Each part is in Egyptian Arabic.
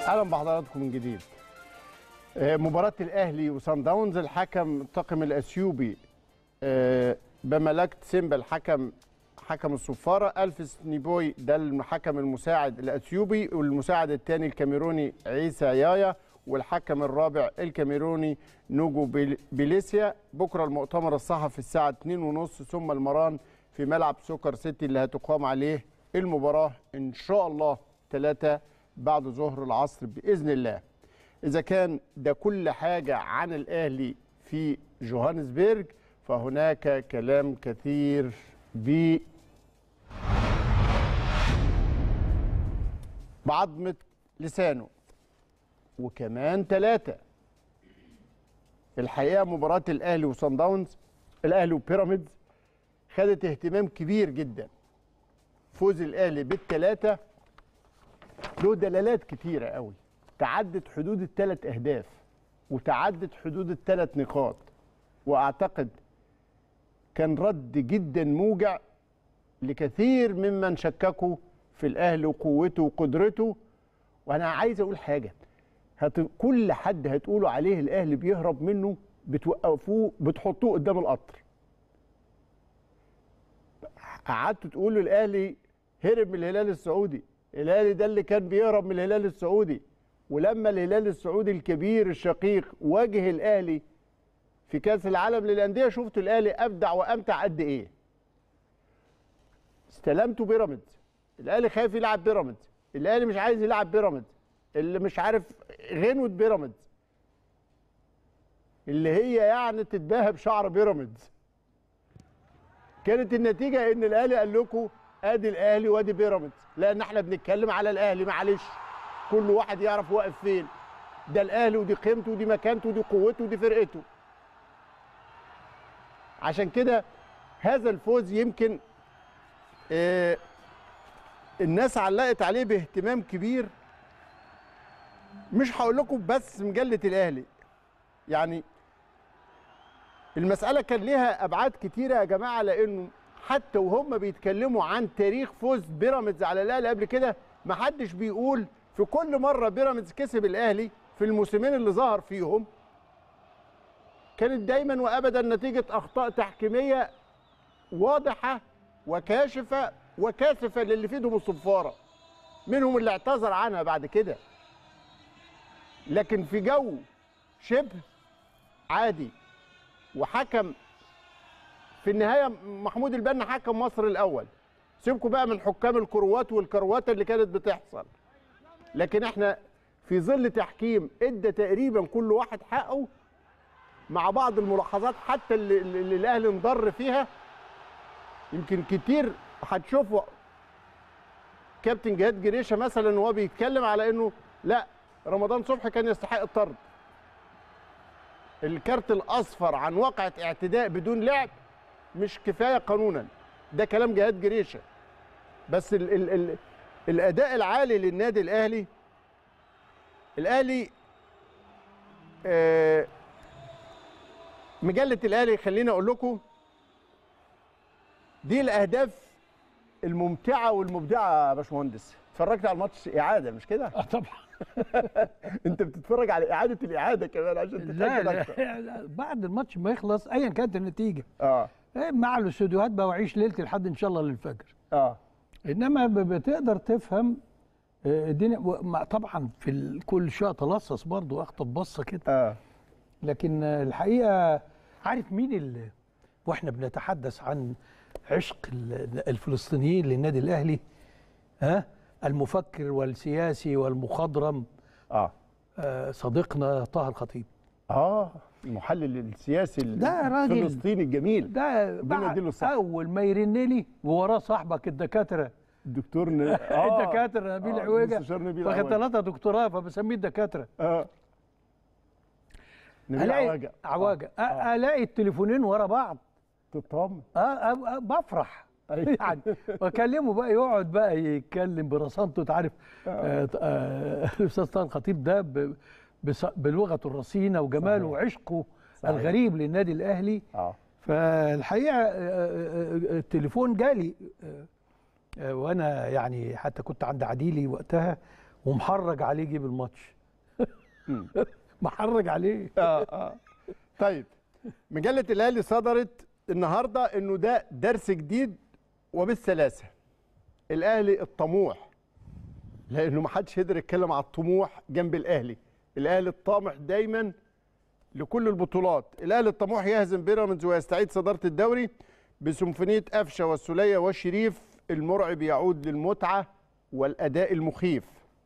اهلا بحضراتكم من جديد آه، مباراة الأهلي وصن داونز الحكم الطاقم الأثيوبي آه، بملكة سيمبا الحكم حكم الصفارة ألفس نيبوي ده الحكم المساعد الأثيوبي والمساعد الثاني الكاميروني عيسى يايا والحكم الرابع الكاميروني نوجو بيل- بيليسيا بكرة المؤتمر الصحفي الساعة 2:30 ثم المران في ملعب سوكر سيتي اللي هتقام عليه المباراة إن شاء الله ثلاثة بعد ظهر العصر بإذن الله إذا كان ده كل حاجة عن الأهلي في جوهانسبرج فهناك كلام كثير ب بعظمة لسانه وكمان ثلاثة الحقيقة مباراة الأهلي وصن داونز الأهلي وبيراميدز خدت اهتمام كبير جدا فوز الأهلي بالثلاثة له دلالات كتيرة قوي تعدت حدود الثلاث أهداف وتعدت حدود الثلاث نقاط وأعتقد كان رد جدا موجع لكثير ممن شككوا في الأهلي وقوته وقدرته وأنا عايز أقول حاجة هت... كل حد هتقولوا عليه الأهلي بيهرب منه بتوقفوه بتحطوه قدام القطر قعدتوا تقولوا الأهلي هرب من الهلال السعودي الأهلي ده اللي كان بيهرب من الهلال السعودي ولما الهلال السعودي الكبير الشقيق واجه الأهلي في كأس العالم للأندية شفتوا الأهلي أبدع وأمتع قد إيه استلمتوا بيراميدز الأهلي خايف يلعب بيراميدز الأهلي مش عايز يلعب بيراميدز اللي مش عارف غنوة بيراميدز اللي هي يعني تتباهى بشعر بيراميدز كانت النتيجة إن الأهلي قال لكم ادي الاهلي وادي بيراميدز لان احنا بنتكلم على الاهلي معلش كل واحد يعرف واقف فين ده الاهلي ودي قيمته ودي مكانته ودي قوته ودي فرقته عشان كده هذا الفوز يمكن آه الناس علقت عليه باهتمام كبير مش هقول لكم بس مجله الاهلي يعني المساله كان ليها ابعاد كتيره يا جماعه لانه حتى وهم بيتكلموا عن تاريخ فوز بيراميدز على الاهلي قبل كده ما حدش بيقول في كل مره بيراميدز كسب الاهلي في الموسمين اللي ظهر فيهم كانت دايما وابدا نتيجه اخطاء تحكيميه واضحه وكاشفه وكاسفه للي في ايدهم الصفاره منهم اللي اعتذر عنها بعد كده لكن في جو شبه عادي وحكم في النهايه محمود البنا حكم مصر الاول سيبكم بقى من حكام الكروات والكروات اللي كانت بتحصل لكن احنا في ظل تحكيم ادى تقريبا كل واحد حقه مع بعض الملاحظات حتى اللي, اللي الاهلي انضر فيها يمكن كتير هتشوفوا كابتن جهاد جريشه مثلا وهو بيتكلم على انه لا رمضان صبحي كان يستحق الطرد الكارت الاصفر عن وقعه اعتداء بدون لعب مش كفايه قانونا ده كلام جهاد جريشه بس ال ال ال الاداء العالي للنادي الاهلي الاهلي آه مجله الاهلي خليني اقول لكم دي الاهداف الممتعه والمبدعه يا باشمهندس اتفرجت على الماتش اعاده مش كده اه طبعا انت بتتفرج على اعاده الاعاده كمان عشان لا تتاكد اكتر لا لا، بعد الماتش ما يخلص ايا كانت النتيجه اه إيه، مع الاستوديوهات بقى وعيش ليلتي لحد ان شاء الله للفجر اه انما ب- بتقدر تفهم آه، الدنيا و- مع- طبعا في ال- كل شويه تلصص برضه اخطب بصه كده اه لكن آه، الحقيقه عارف مين اللي واحنا بنتحدث عن عشق ال- الفلسطينيين للنادي الاهلي ها المفكر والسياسي والمخضرم اه آه، صديقنا طه الخطيب اه المحلل السياسي ده راجل- الفلسطيني الجميل ده ربنا بعد يديله الصحة. اول ما يرن لي ووراه صاحبك الدكاتره الدكتور ن... الدكاتره نبيل آه، عويجه المستشار نبيل واخد عويجة. ثلاثه دكتوراه فبسميه الدكاتره اه نبيل الاقي عواجة عواجه آه. آه. الاقي التليفونين ورا بعض تطمن آه آه آه بفرح أيوة. يعني واكلمه بقى يقعد بقى يتكلم برصانته انت عارف آه آه الاستاذ طه الخطيب ده ب- بص- بلغته الرصينه وجماله صحيح. وعشقه صحيح. الغريب للنادي الاهلي اه فالحقيقه آه، آه، آه، التليفون جالي آه، آه، وانا يعني حتى كنت عند عديلي وقتها ومحرج عليه يجيب الماتش محرج عليه اه اه طيب مجله الاهلي صدرت النهارده انه ده درس جديد وبالسلاسه الاهلي الطموح لانه ما حدش يقدر يتكلم على الطموح جنب الاهلي الاهلي الطامح دايما لكل البطولات الاهلي الطموح يهزم بيراميدز ويستعيد صداره الدوري بسيمفونيه قفشه والسوليه والشريف المرعب يعود للمتعه والاداء المخيف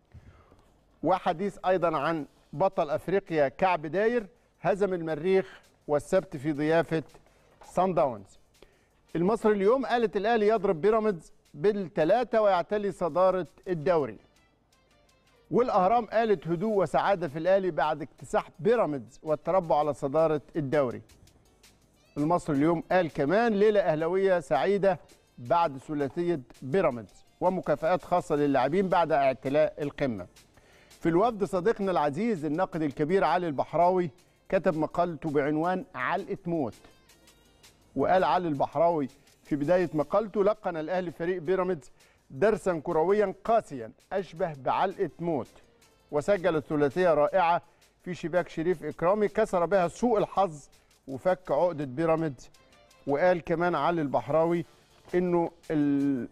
وحديث ايضا عن بطل افريقيا كعب داير هزم المريخ والسبت في ضيافه سان داونز المصري اليوم قالت الاهلي يضرب بيراميدز بالثلاثه ويعتلي صداره الدوري والاهرام قالت هدوء وسعاده في الاهلي بعد اكتساح بيراميدز والتربع على صداره الدوري المصري اليوم قال كمان ليله اهلاويه سعيده بعد ثلاثيه بيراميدز ومكافآت خاصه للاعبين بعد اعتلاء القمه في الوفد صديقنا العزيز الناقد الكبير علي البحراوي كتب مقالته بعنوان علقه موت وقال علي البحراوي في بدايه مقالته لقن الاهلي فريق بيراميدز درسا كرويا قاسيا اشبه بعلقه موت وسجل ثلاثيه رائعه في شباك شريف اكرامي كسر بها سوء الحظ وفك عقده بيراميدز وقال كمان علي البحراوي انه ال...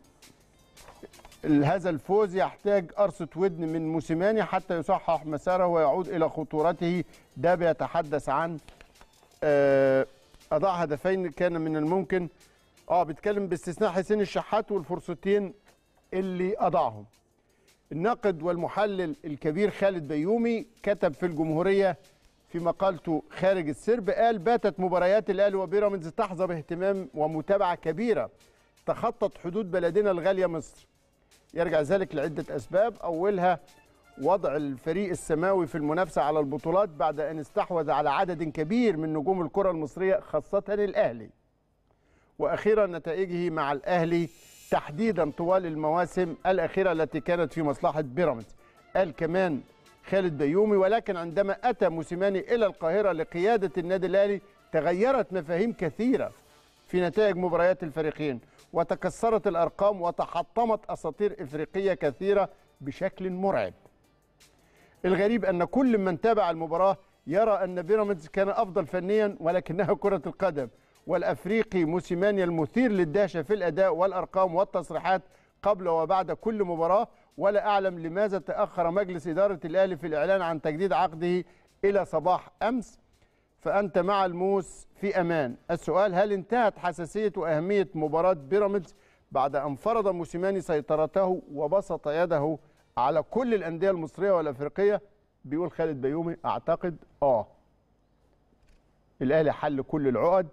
ال- هذا الفوز يحتاج قرصة ودن من موسيماني حتى يصحح مساره ويعود إلى خطورته ده بيتحدث عن آه، أضاع هدفين كان من الممكن اه بيتكلم باستثناء حسين الشحات والفرصتين اللي أضاعهم الناقد والمحلل الكبير خالد بيومي كتب في الجمهورية في مقالته خارج السرب قال باتت مباريات الأهلي وبيراميدز تحظى باهتمام ومتابعة كبيرة تخطت حدود بلدنا الغالية مصر يرجع ذلك لعدة أسباب أولها وضع الفريق السماوي في المنافسة على البطولات بعد أن استحوذ على عدد كبير من نجوم الكرة المصرية خاصة الأهلي وأخيرا نتائجه مع الأهلي تحديدا طوال المواسم الأخيرة التي كانت في مصلحة بيراميدز قال كمان خالد بيومي ولكن عندما أتى موسيماني إلى القاهرة لقيادة النادي الأهلي تغيرت مفاهيم كثيرة في نتائج مباريات الفريقين وتكسرت الأرقام وتحطمت أساطير إفريقية كثيرة بشكل مرعب الغريب أن كل من تابع المباراة يرى أن بيراميدز كان أفضل فنيا ولكنها كرة القدم والأفريقي موسيماني المثير للدهشة في الأداء والأرقام والتصريحات قبل وبعد كل مباراة ولا أعلم لماذا تأخر مجلس إدارة الأهلي في الإعلان عن تجديد عقده إلى صباح أمس فأنت مع الموس في أمان السؤال هل انتهت حساسية وأهمية مباراة بيراميدز بعد أن فرض موسيماني سيطرته وبسط يده على كل الأندية المصرية والأفريقية بيقول خالد بيومي أعتقد آه الأهلي حل كل العقد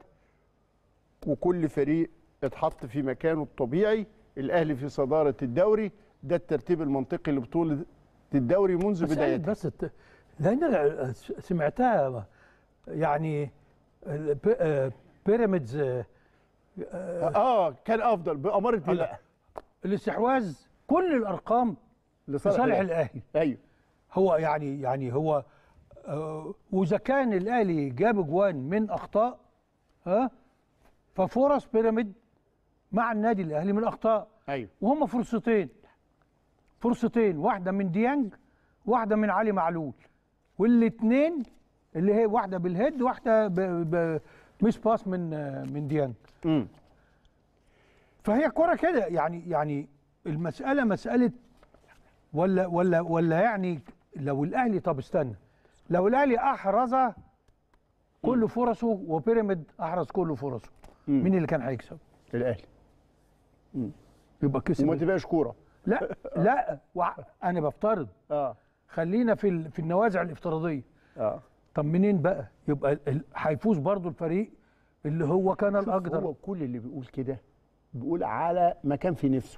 وكل فريق اتحط في مكانه الطبيعي الأهلي في صدارة الدوري ده الترتيب المنطقي لبطولة الدوري منذ بس قالت بدايته بس الت... لان أنا سمعتها يعني الب- آه، بيراميدز آه، اه كان افضل باماره هلا الله الاستحواذ كل الارقام لصالح الأهلي. الاهلي ايوه هو يعني يعني هو آه، واذا كان الاهلي جاب جوان من اخطاء ها ففرص بيراميد مع النادي الاهلي من اخطاء ايوه وهم فرصتين فرصتين واحده من ديانج واحده من علي معلول والاثنين اللي هي واحده بالهيد واحده ب... ب... مش باس من آه، من ديانج امم فهي كرة كده يعني يعني المسألة مسألة ولا ولا ولا يعني لو الأهلي طب استنى لو الأهلي أحرز كل فرصه وبيراميد أحرز كل فرصه مم. مين اللي كان هيكسب؟ الاهلي يبقى كسب وما تبقاش كوره لا لا وع- أنا بفترض اه خلينا في ال- في النوازع الافتراضية اه طب منين بقى؟ يبقى ال- هيفوز برضو الفريق اللي هو كان الأقدر هو كل اللي بيقول كده بيقول على مكان في نفسه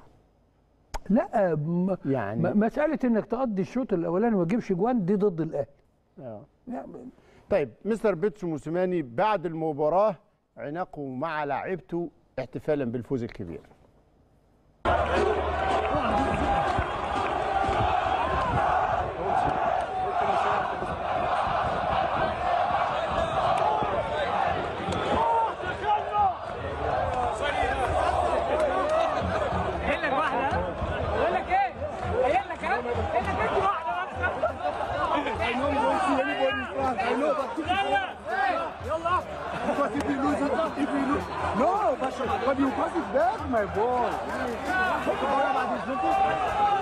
لا م- يعني م- مسألة إنك تقضي الشوط الأولاني وما تجيبش جوان دي ضد الأهلي آه. يعني طيب مستر بيتسو موسيماني بعد المباراه عناقه مع لاعبته احتفالا بالفوز الكبير قايل لك واحده ها؟ بقول لك ايه؟ قايل لك ها؟ قايل لك انت But you pass it back, my boy. Take the ball بعد اذنكم